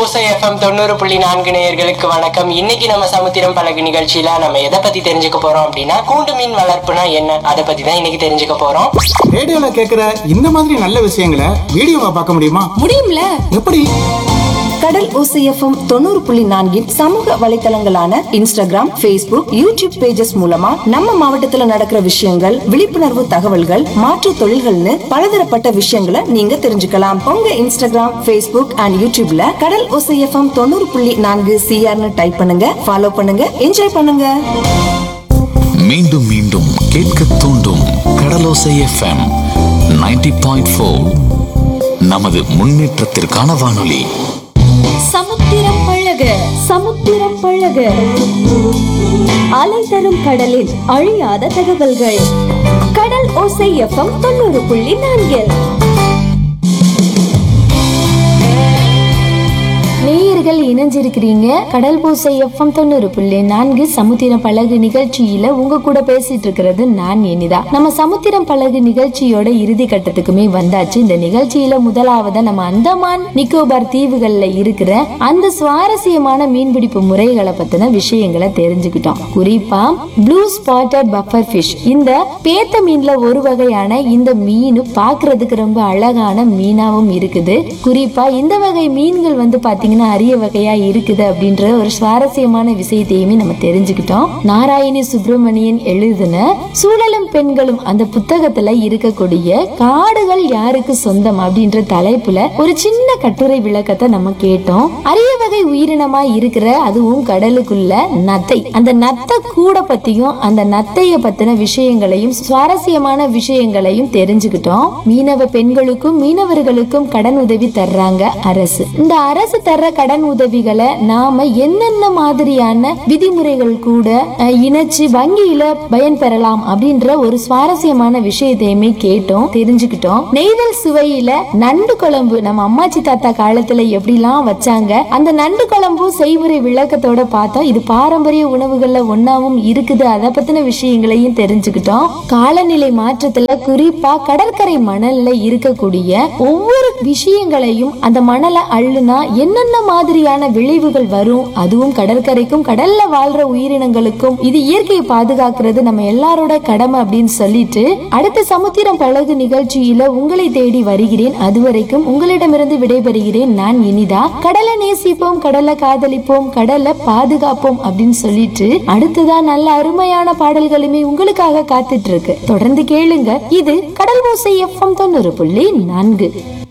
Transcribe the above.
ஓசை எஃப்எம் தொண்ணூறு புள்ளி நான்கு நேயர்களுக்கு வணக்கம் இன்னைக்கு நம்ம சமுத்திரம் பழகு நிகழ்ச்சியில நம்ம எதை பத்தி தெரிஞ்சுக்க போறோம் அப்படின்னா கூண்டு மீன் வளர்ப்புனா என்ன அதை பத்தி தான் இன்னைக்கு தெரிஞ்சுக்க போறோம் ரேடியோல கேக்குற இந்த மாதிரி நல்ல விஷயங்களை வீடியோவா பார்க்க முடியுமா முடியும்ல எப்படி கடல் ஓசைஎஃப்எம் தொண்ணூறு புள்ளி நான்கின் சமூக வலைத்தளங்களான இன்ஸ்டாகிராம் Facebook யூடியூப் பேஜஸ் மூலமா நம்ம மாவட்டத்துல நடக்கிற விஷயங்கள் விழிப்புணர்வு தகவல்கள் மாற்றுத் தொழில்கள்னு பலதரப்பட்ட விஷயங்களை நீங்க தெரிஞ்சுக்கலாம் உங்க இன்ஸ்டாகிராம் Facebook அண்ட் யூடியூப்ல கடல் ஓசைஎஃப்எம் தொண்ணூறு புள்ளி நான்கு சிஆர்னு டைப் பண்ணுங்க ஃபாலோ பண்ணுங்க என்ஜாய் பண்ணுங்க மீண்டும் மீண்டும் கேட்க தூண்டும் கடலோசை எஃப்எம் 90.4 பாயிண்ட் நமது முன்னேற்றத்திற்கான வானொலி சமுத்திரம் பழக சமுத்திரம் பழக அலை தரும் கடலில் அழியாத தகவல்கள் கடல் ஓசை எஃப்எம் தொண்ணூறு புள்ளி நான்கில் நேயர்கள் இணைஞ்சிருக்கிறீங்க கடல் பூசை எஃப்எம் தொண்ணூறு புள்ளி நான்கு சமுத்திரம் பழகு நிகழ்ச்சியில உங்க கூட பேசிட்டு இருக்கிறது நான் இனிதா நம்ம சமுத்திரம் பழகு நிகழ்ச்சியோட இறுதி கட்டத்துக்குமே வந்தாச்சு இந்த நிகழ்ச்சியில முதலாவதா நம்ம அந்தமான் நிக்கோபார் தீவுகள்ல இருக்கிற அந்த சுவாரஸ்யமான மீன்பிடிப்பு முறைகளை பத்தின விஷயங்களை தெரிஞ்சுக்கிட்டோம் குறிப்பா ப்ளூ ஸ்பாட்டட் பஃபர் ஃபிஷ் இந்த பேத்த மீன்ல ஒரு வகையான இந்த மீன் பாக்குறதுக்கு ரொம்ப அழகான மீனாவும் இருக்குது குறிப்பா இந்த வகை மீன்கள் வந்து பாத்தீங்கன்னா அரிய வகையா இருக்குது அப்படின்ற ஒரு சுவாரஸ்யமான விஷயத்தையுமே நம்ம தெரிஞ்சுக்கிட்டோம் நாராயணி சுப்பிரமணியன் எழுதின சூழலும் பெண்களும் அந்த புத்தகத்துல இருக்கக்கூடிய காடுகள் யாருக்கு சொந்தம் அப்படின்ற தலைப்புல ஒரு சின்ன கட்டுரை விளக்கத்தை நம்ம கேட்டோம் அரிய வகை உயிரினமா இருக்கிற அதுவும் கடலுக்குள்ள நத்தை அந்த நத்தை கூட பத்தியும் அந்த நத்தைய பத்தின விஷயங்களையும் சுவாரஸ்யமான விஷயங்களையும் தெரிஞ்சுக்கிட்டோம் மீனவ பெண்களுக்கும் மீனவர்களுக்கும் கடன் உதவி தர்றாங்க அரசு இந்த அரசு தர்ற கடன் உதவிகளை நாம என்னென்ன மாதிரியான விதிமுறைகள் கூட அஹ், இணைச்சு வங்கியில பயன் பெறலாம் அப்படின்ற ஒரு சுவாரஸ்யமான விஷயத்தையுமே கேட்டோம் தெரிஞ்சுக்கிட்டோம் நெய்தல் சுவையில நண்டு குழம்பு நம்ம அம்மாச்சி தாத்தா காலத்துல எப்படிலாம் வச்சாங்க அந்த நண்டு குழம்பு செய்முறை விளக்கத்தோட பார்த்தோம் இது பாரம்பரிய உணவுகள்ல ஒன்னாவும் இருக்குது அதை பத்தின விஷயங்களையும் தெரிஞ்சுக்கிட்டோம் காலநிலை மாற்றத்துல குறிப்பா கடற்கரை மணல்ல இருக்கக்கூடிய ஒவ்வொரு விஷயங்களையும் அந்த மணலை அள்ளுனா என்னென்ன மாதிரியான விளைவுகள் வரும் அதுவும் கடற்கரைக்கும் கடல்ல வாழ்ற உயிரினங்களுக்கும் இது இயற்கையை பாதுகாக்கிறது நம்ம எல்லாரோட கடமை அப்படின்னு சொல்லிட்டு அடுத்த சமுத்திரம் பழகு நிகழ்ச்சியில உங்களை தேடி வருகிறேன் அதுவரைக்கும் உங்களிடமிருந்து விடைபெறுகிறேன் நான் இனிதா கடலை நேசிப்போம் கடலை காதலிப்போம் கடலை பாதுகாப்போம் அப்படின்னு சொல்லிட்டு அடுத்ததா நல்ல அருமையான பாடல்களுமே உங்களுக்காக காத்துட்டு இருக்கு தொடர்ந்து கேளுங்க இது கடல் ஓசை எஃப்எம் தொண்ணூறு புள்ளி நான்கு